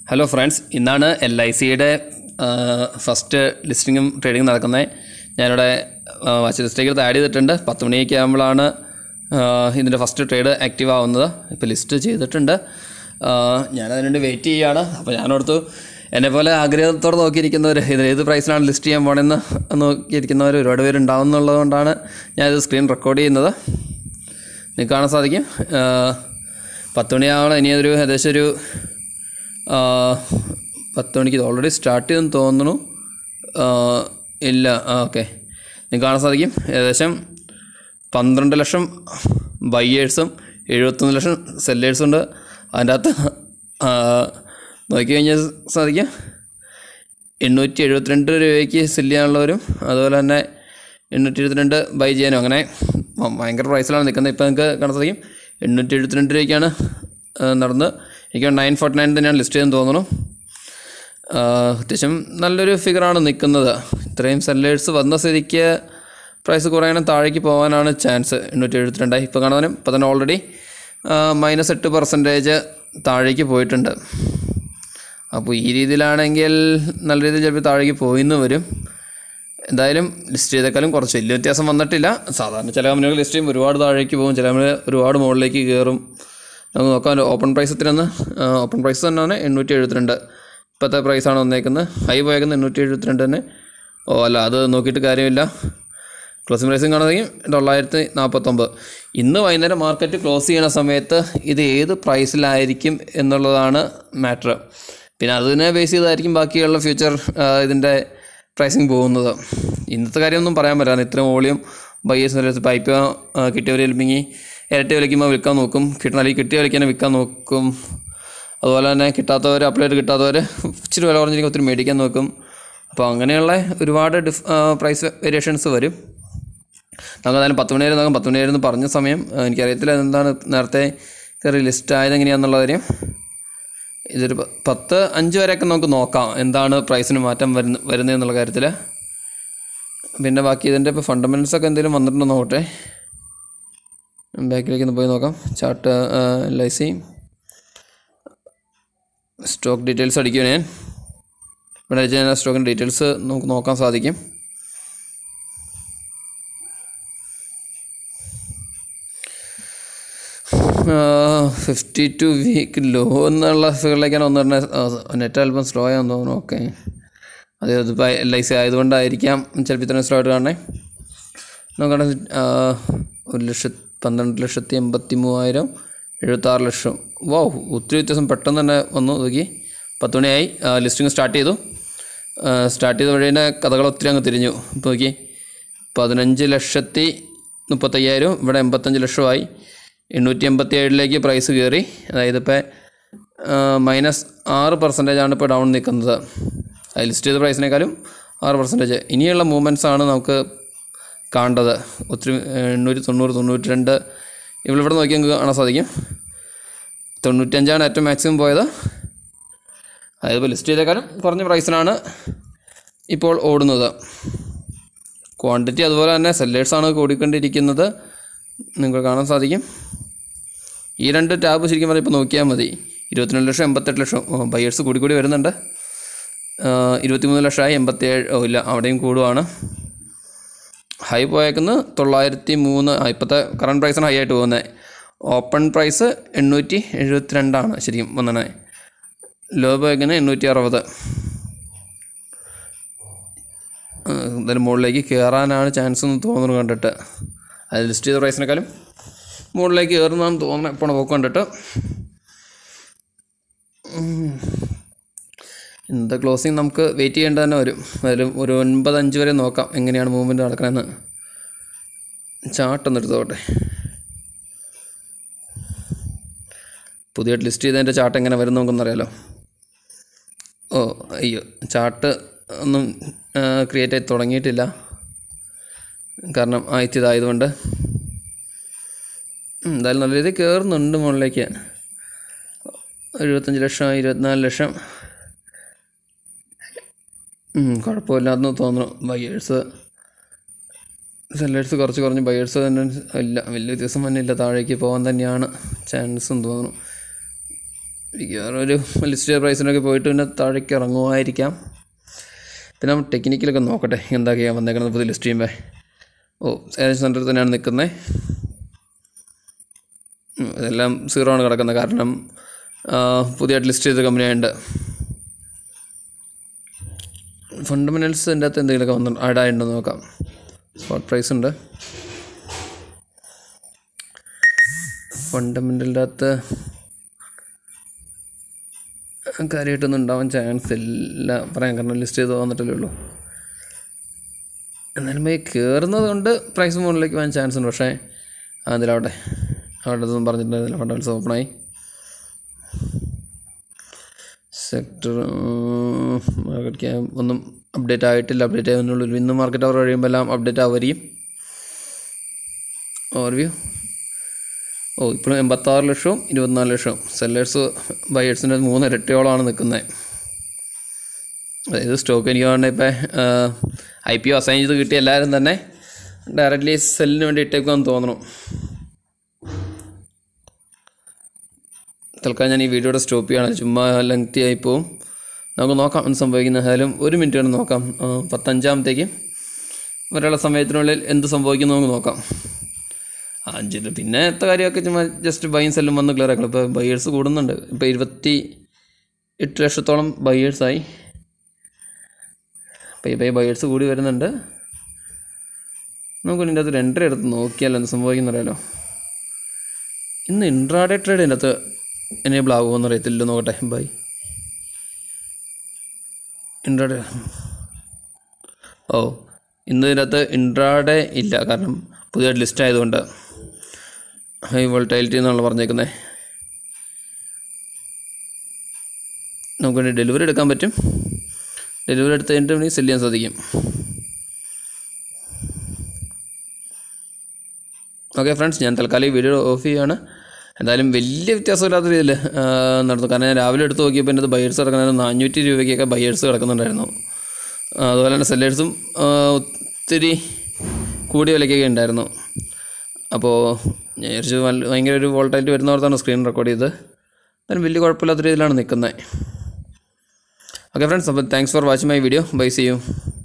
Hello friends ഇന്നാണ് L I സിയുടെ first ലിസ്റ്റിങ്ങും ട്രേഡിങ്ങും നടക്കുന്നത് ഞാനിവിടെ വാച്ച് ലിസ്റ്റിലേക്ക് ആഡ് ചെയ്തിട്ടുണ്ട് പത്ത് മണിയൊക്കെ ആകുമ്പോഴാണ് ഇതിൻ്റെ ഫസ്റ്റ് ട്രേഡ് ആക്റ്റീവ് ആവുന്നത് ഇപ്പോൾ ലിസ്റ്റ് ചെയ്തിട്ടുണ്ട് ഞാനതിന് വേണ്ടി വെയിറ്റ് ചെയ്യുകയാണ് അപ്പോൾ ഞാനോർത്തു എന്നെപ്പോലെ ആഗ്രഹത്തോടെ നോക്കിയിരിക്കുന്നവർ ഇത് ഏത് പ്രൈസിലാണ് ലിസ്റ്റ് ചെയ്യാൻ പോകണമെന്ന് നോക്കിയിരിക്കുന്നവർ ഒരുപാട് പേരുണ്ടാവും എന്നുള്ളതുകൊണ്ടാണ് ഞാനിത് സ്ക്രീൻ റെക്കോർഡ് ചെയ്യുന്നത് നിങ്ങൾക്ക് കാണാൻ സാധിക്കും പത്ത് മണിയാവണം ഇനി അതൊരു ഏകദേശം ഒരു ആ, പത്ത് മണിക്ക് ഇത് ഓൾറെഡി സ്റ്റാർട്ട് ചെയ്തെന്ന് തോന്നുന്നു ആ, ഇല്ല ആ ഓക്കെ നിങ്ങൾക്ക് കാണാൻ സാധിക്കും ഏകദേശം പന്ത്രണ്ട് ലക്ഷം ബയ്യേഴ്സും എഴുപത്തൊന്ന് ലക്ഷം സെല്ലേഴ്സും ഉണ്ട് അതിൻ്റെ അകത്ത് ആ, നോക്കിക്കഴിഞ്ഞാൽ സാധിക്കും എണ്ണൂറ്റി എഴുപത്തിരണ്ട് രൂപയ്ക്ക് സെല് ചെയ്യാനുള്ളവരും അതുപോലെ തന്നെ എണ്ണൂറ്റി എഴുപത്തിരണ്ട് ബൈ ചെയ്യാനും അങ്ങനെ ഭ- ഭയങ്കര പ്രൈസിലാണ് നിൽക്കുന്നത് ഇപ്പോൾ നിങ്ങൾക്ക് കാണാൻ സാധിക്കും എണ്ണൂറ്റി എഴുപത്തിരണ്ട് രൂപയ്ക്കാണ് ആ, നടന്ന് എനിക്ക് നയൻ ഫോർട്ടി നയൻ തന്നെയാണ് ലിസ്റ്റ് ചെയ്തെന്ന് തോന്നുന്നു ആ, അത്യാവശ്യം നല്ലൊരു ഫിഗറാണ് നിൽക്കുന്നത് ഇത്രയും സെല്ലേഴ്സ് വന്ന സ്ഥിതിക്ക് പ്രൈസ് കുറയാൻ താഴേക്ക് പോകാനാണ് ചാൻസ് എണ്ണൂറ്റി എഴുപത്തിരണ്ടായി ഇപ്പോൾ കാണാനും ഇപ്പോൾ തന്നെ ഓൾറെഡി മൈനസ് എട്ട് പെർസെൻറ്റേജ് താഴേക്ക് പോയിട്ടുണ്ട് അപ്പോൾ ഈ രീതിയിലാണെങ്കിൽ നല്ല രീതിയിൽ ചിലപ്പോൾ താഴേക്ക് പോയിന്ന് വരും എന്തായാലും ലിസ്റ്റ് ചെയ്തേക്കാളും കുറച്ച് വലിയ വ്യത്യാസം വന്നിട്ടില്ല സാധാരണ ചില കമ്പനികൾ ലിസ്റ്റ് ചെയ്യും ഒരുപാട് താഴേക്ക് പോകും ചില കമ്പനി ഒരുപാട് മുകളിലേക്ക് കയറും നമുക്ക് നോക്കാം ഓപ്പൺ പ്രൈസ് എത്രയാണ് ഓപ്പൺ പ്രൈസ് തന്നെയാണ് എണ്ണൂറ്റി എഴുപത്തിരണ്ട് ഇപ്പോഴത്തെ പ്രൈസാണ് വന്നേക്കുന്നത് ഹൈ പോയേക്കുന്നത് എണ്ണൂറ്റി എഴുപത്തിരണ്ട് തന്നെ ഓ അല്ല അത് നോക്കിയിട്ട് കാര്യമില്ല ക്ലോസിംഗ് പ്രൈസും കാണുന്നെങ്കിൽ തൊള്ളായിരത്തി നാൽപ്പത്തൊമ്പത് ഇന്ന് വൈകുന്നേരം മാർക്കറ്റ് ക്ലോസ് ചെയ്യുന്ന സമയത്ത് ഇത് ഏത് പ്രൈസിലായിരിക്കും എന്നുള്ളതാണ് മാറ്റർ പിന്നെ അതിനെ ബേസ് ചെയ്തായിരിക്കും ബാക്കിയുള്ള ഫ്യൂച്ചർ ഇതിൻ്റെ പ്രൈസിങ് പോകുന്നത് ഇന്നത്തെ കാര്യമൊന്നും പറയാൻ പറ്റില്ല ഇത്രയും വോളിയം ബയ്യേഴ്സ് പൈപ്പ് കിട്ടിയവർ ചിലപ്പോൾ ഇരട്ടി വിലയ്ക്കുമ്പോൾ വിൽക്കാൻ നോക്കും കിട്ടണ അല്ലെങ്കിൽ കിട്ടിയ വിലയ്ക്ക് തന്നെ വിൽക്കാൻ നോക്കും അതുപോലെ തന്നെ കിട്ടാത്തവർ അപ്ലൈഡ് കിട്ടാത്തവർ ഇച്ചിരി വില കുറഞ്ഞിരിക്കും ഒത്തിരി മേടിക്കാൻ നോക്കും അപ്പോൾ അങ്ങനെയുള്ള ഒരുപാട് ഡിഫ് പ്രൈസ് വേരിയേഷൻസ് വരും നമുക്ക് എന്തായാലും പത്ത് മണി വരെ നോക്കാം പത്ത് മണി വരെ എന്ന് പറഞ്ഞ സമയം ആ, എനിക്കറിയത്തില്ല എന്താണ് നേരത്തെ കയറി ലിസ്റ്റ് ആയത് എങ്ങനെയാണെന്നുള്ള കാര്യം ഇതൊരു പ- പത്ത് അഞ്ച് വരെയൊക്കെ നമുക്ക് നോക്കാം എന്താണ് പ്രൈസിന് മാറ്റം വരുന്ന വരുന്നത് എന്നുള്ള കാര്യത്തിൽ പിന്നെ ബാക്കി ഇതിൻ്റെ ഇപ്പോൾ ഫണ്ടമെൻറ്റ്സ് ഒക്കെ എന്തെങ്കിലും വന്നിട്ടുണ്ടോ നോക്കട്ടെ ബാക്കിലേക്ക് ഒന്ന് പോയി നോക്കാം chart L I C stock details അടിക്കും ഞാൻ ഇവിടെ വെച്ച് കഴിഞ്ഞാൽ സ്റ്റോക്കിൻ്റെ ഡീറ്റെയിൽസ് നമുക്ക് നോക്കാൻ സാധിക്കും ഫിഫ്റ്റി ടു വീക്ക് ലോ എന്നുള്ള ഫിഗറിലേക്കാണ് ഒന്ന് പറഞ്ഞത് നെറ്റ് അല്പം സ്ലോ ആണെന്ന് തോന്നുന്നു ഓക്കെ അത് ഇതിപ്പോൾ എൽ ഐ സി ആയതുകൊണ്ടായിരിക്കാം ചിലപ്പോൾ ഇത്രയും സ്ലോ ആയിട്ട് കാണണേ നോക്കണേ ഒരു ലക്ഷത്തി പന്ത്രണ്ട് ലക്ഷത്തി എൺപത്തി മൂവായിരം എഴുപത്താറ് ലക്ഷം വോ ഒത്തിരി വ്യത്യാസം പെട്ടെന്ന് തന്നെ വന്നു നോക്കി പത്ത് മണിയായി ലിസ്റ്റിംഗ് സ്റ്റാർട്ട് ചെയ്തു സ്റ്റാർട്ട് ചെയ്ത വഴി തന്നെ കഥകൾ ഒത്തിരി അങ്ങ് തിരിഞ്ഞു ഇപ്പോൾ നോക്കി പതിനഞ്ച് ലക്ഷത്തി മുപ്പത്തയ്യായിരം ഇവിടെ എൺപത്തഞ്ച് ലക്ഷമായി എണ്ണൂറ്റി എൺപത്തി ഏഴിലേക്ക് പ്രൈസ് കയറി അതായത് ഇപ്പോൾ മൈനസ് ആറ് പെർസെൻറ്റേജ് ആണ് ഇപ്പോൾ ഡൗൺ നിൽക്കുന്നത് അത് ലിസ്റ്റ് ചെയ്ത പ്രൈസിനേക്കാളും ആറ് പെർസെൻറ്റേജ് ഇനിയുള്ള മൂവ്മെൻറ്റ്സ് ആണ് നമുക്ക് കാണേണ്ടത് ഒത്തിരി എണ്ണൂറ്റി തൊണ്ണൂറ് തൊണ്ണൂറ്റി രണ്ട് ഇവിടെ നോക്കി നമുക്ക് കാണാൻ സാധിക്കും തൊണ്ണൂറ്റഞ്ചാണ് ഏറ്റവും മാക്സിമം പോയത് അതായത് ഇപ്പോൾ ലിസ്റ്റ് ചെയ്തേക്കാളും കുറഞ്ഞ പ്രൈസിനാണ് ഇപ്പോൾ ഓടുന്നത് ക്വാണ്ടിറ്റി അതുപോലെ തന്നെ സെല്ലേഴ്സാണ് കൂടിക്കൊണ്ടിരിക്കുന്നത് നിങ്ങൾക്ക് കാണാൻ സാധിക്കും ഈ രണ്ട് ടാബ് ശരിക്കും പറഞ്ഞാൽ ഇപ്പോൾ നോക്കിയാൽ മതി ഇരുപത്തിരണ്ട് ലക്ഷം എൺപത്തെട്ട് ലക്ഷം ബയേഴ്സ് കൂടി കൂടി വരുന്നുണ്ട് ഇരുപത്തിമൂന്ന് ലക്ഷമായി എൺപത്തേഴ് ഓ ഇല്ല അവിടെയും കൂടുവാണ് ഹൈ പോയേക്കുന്നത് തൊള്ളായിരത്തി മൂന്ന് ആ, ഇപ്പോഴത്തെ കറണ്ട് പ്രൈസാണ് ഹൈ ആയിട്ട് പോകുന്നത് ഓപ്പൺ പ്രൈസ് എണ്ണൂറ്റി എഴുപത്തിരണ്ടാണ് ശരിക്കും വന്നത് ലോ പോയേക്കുന്നത് എണ്ണൂറ്റി അറുപത് എന്തായാലും മുകളിലേക്ക് കയറാനാണ് ചാൻസ് എന്ന് തോന്നുന്നു കണ്ടിട്ട് അത് ലിസ്റ്റ് ചെയ്ത പ്രൈസിനേക്കാളും മുകളിലേക്ക് കയറുന്നതാണെന്ന് തോന്നുന്നു ഇപ്പോൾ പോക്ക് കണ്ടിട്ട് ഉം. ഇന്നത്തെ ക്ലോസിങ് നമുക്ക് വെയിറ്റ് ചെയ്യേണ്ട തന്നെ വരും അതിലും ഒരു ഒൻപത് അഞ്ച് വരെ നോക്കാം എങ്ങനെയാണ് മൂവ്മെൻറ്റ് നടക്കണമെന്ന് ചാർട്ട് ഒന്ന് എടുത്തോട്ടെ പുതിയതായിട്ട് ലിസ്റ്റ് ചെയ്തതിൻ്റെ ചാർട്ട് എങ്ങനെ വരും നമുക്കൊന്നറിയാലോ ഓ അയ്യോ ചാർട്ട് ഒന്നും ക്രിയേറ്റ് ആയി തുടങ്ങിയിട്ടില്ല കാരണം ആയിത്തിയതായതുകൊണ്ട് ഉം, എന്തായാലും നല്ല രീതിയിൽ കയറുന്നുണ്ട് മുകളിലേക്ക് എഴുപത്തഞ്ച് ലക്ഷം ഇരുപത്തിനാല് ലക്ഷം ഉം, കുഴപ്പമില്ലാന്ന് തോന്നുന്നു ബയേഴ്സ് സെല്ലേഴ്സ് കുറച്ച് കുറഞ്ഞ് ബയേഴ്സ് തന്നെ ഇല്ല വലിയ വ്യത്യാസം തന്നെ ഇല്ല താഴേക്ക് പോകാൻ തന്നെയാണ് ചാൻസ് എന്ന് തോന്നുന്നു മിക്കവാറും ഒരു ലിസ്റ്റ് പ്രൈസിനൊക്കെ പോയിട്ട് പിന്നെ താഴേക്ക് ഇറങ്ങുമായിരിക്കാം പിന്നെ നമ്മൾ ടെക്നിക്കലൊക്കെ നോക്കട്ടെ എന്തൊക്കെയാണ് വന്നേക്കുന്നത് പുതിയ ലിസ്റ്റ് ചെയ്യുമ്പോൾ ഓ ഏകദേശം സെൻറ്ററിൽ തന്നെയാണ് നിൽക്കുന്നത് ഉം, ഇതെല്ലാം സീറോ ആണ് കിടക്കുന്നത് കാരണം ആ, പുതിയതായിട്ട് ലിസ്റ്റ് ചെയ്ത കമ്പനിയായുണ്ട് ഫണ്ടമെൻ്റൽസ് എൻ്റെ അകത്ത് എന്തെങ്കിലുമൊക്കെ വന്നു ആഡായിട്ടുണ്ടോ നോക്കാം സ്പോട്ട് പ്രൈസ് ഉണ്ട് ഫണ്ടമെൻ്റലിൻ്റെ അകത്ത് കാര്യമായിട്ടൊന്നും ഉണ്ടാവാൻ ചാൻസ് ഇല്ല പറയാൻ കാരണം ലിസ്റ്റ് ചെയ്ത് വന്നിട്ടല്ലേ ഉള്ളൂ എന്നാലും ഈ കയറുന്നത് കൊണ്ട് പ്രൈസ് മുകളിലേക്ക് പോകാൻ ചാൻസ് ഉണ്ട് പക്ഷേ അതിലവിടെ അവിടെ ഒന്നും പറഞ്ഞിട്ടുണ്ടായിരുന്നില്ല ഫണ്ടമെൻസ് ഓപ്പണായി സെക്ടർ മാർക്കറ്റ് ക്യാം ഒന്നും അപ്ഡേറ്റ് ആയിട്ടില്ല അപ്ഡേറ്റ് ആവുന്നുള്ളൂ ഇന്ന് മാർക്കറ്റ് അവർ കഴിയുമ്പോൾ എല്ലാം അപ്ഡേറ്റ് ആവുമായിരിക്കും ഓവർവ്യൂ ഓ ഇപ്പോഴും എൺപത്താറ് ലക്ഷവും ഇരുപത്തിനാല് ലക്ഷവും സെല്ലേഴ്സ് ബയേഴ്സിൻ്റെ മൂന്ന് ഇരട്ടിയോളമാണ് നിൽക്കുന്നത് അതായത് സ്റ്റോക്ക് എനിക്ക് വേണ്ട ഇപ്പം ഐ പി ഒ അസൈൻ ചെയ്ത് കിട്ടിയ എല്ലാവരും തന്നെ ഡയറക്റ്റ്ലി സെല്ലിന് വേണ്ടി ഇട്ടേക്കുമെന്ന് തോന്നുന്നു തൽക്കാലം ഞാൻ ഈ വീഡിയോയുടെ സ്റ്റോപ്പ് ചെയ്യാണ് ചുമ്മാ ലെങ്തി ആയി പോവും നമുക്ക് നോക്കാം എന്ത് സംഭവിക്കുന്ന ഏതായാലും ഒരു മിനിറ്റ് കൊണ്ട് നോക്കാം ആ, പത്തഞ്ചാമത്തേക്ക് ഒരാളെ സമയത്തിനുള്ളിൽ എന്ത് സംഭവിക്കുന്നു നമുക്ക് നോക്കാം അഞ്ചിൽ പിന്നെ എത്ര കാര്യമൊക്കെ ചുമ്മാ ജസ്റ്റ് ബൈയും സെല്ലും വന്ന് ക്ലിയർ ആക്കണം ഇപ്പോൾ ബയേഴ്സ് കൂടുന്നുണ്ട് ഇപ്പോൾ ഇരുപത്തി എട്ട് ലക്ഷത്തോളം ബയേഴ്സായി പയ്യെ പയ്യെ ബയേഴ്സ് കൂടി വരുന്നുണ്ട് നമുക്ക് ഇതിൻ്റെ അകത്ത് എൻട്രി എടുത്ത് നോക്കിയാലോ എന്ത് സംഭവിക്കുന്നറിയാലോ ഇന്ന് ഇൻട്രാഡേ ട്രേഡ് ഇതിൻ്റെ അകത്ത് എനേബിൾ ആകുമോ അറിയത്തില്ല നോക്കട്ടെ ബൈ ഇൻട്രാഡേ ഓ ഇന്ന് ഇതിനകത്ത് ഇൻട്രാഡേ ഇല്ല കാരണം പുതിയ ലിസ്റ്റ് ആയതുകൊണ്ട് ഹൈ വോൾട്ടൈലിറ്റി എന്നാണ് പറഞ്ഞേക്കുന്നത് നമുക്ക് വേണ്ടി ഡെലിവറി എടുക്കാൻ പറ്റും ഡെലിവറി എടുത്ത് കഴിഞ്ഞിട്ട് വേണമെങ്കിൽ സെല് ചെയ്യാൻ സാധിക്കും ഓക്കെ ഫ്രണ്ട്സ് ഞാൻ തൽക്കാലം ഈ വീഡിയോ ഓഫ് ചെയ്യുകയാണ് എന്തായാലും വലിയ വ്യത്യാസമില്ലാത്ത രീതിയിൽ നടന്നു കാരണം ഞാൻ രാവിലെ എടുത്ത് നോക്കിയപ്പോൾ എൻ്റെ ബയേഴ്സ് കിടക്കുന്നത് നാനൂറ്റി രൂപയ്ക്കൊക്കെ ബയേഴ്സ് കിടക്കുന്നുണ്ടായിരുന്നു ആ, അതുപോലെ തന്നെ സെല്ലേഴ്സും ഒത്തിരി കൂടിയ വിലയ്ക്കൊക്കെ ഉണ്ടായിരുന്നു അപ്പോൾ ഞാൻ വിചാരിച്ചു നല്ല- ഭയങ്കര ഒരു വോൾട്ടായിട്ട് വരുന്നവർത്താണ് സ്ക്രീൻ റെക്കോർഡ് ചെയ്തത് എന്നാലും വലിയ കുഴപ്പമില്ലാത്ത രീതിയിലാണ് നിൽക്കുന്നത് ഓക്കെ ഫ്രണ്ട്സ് അപ്പോൾ thanks for watching my video bye see U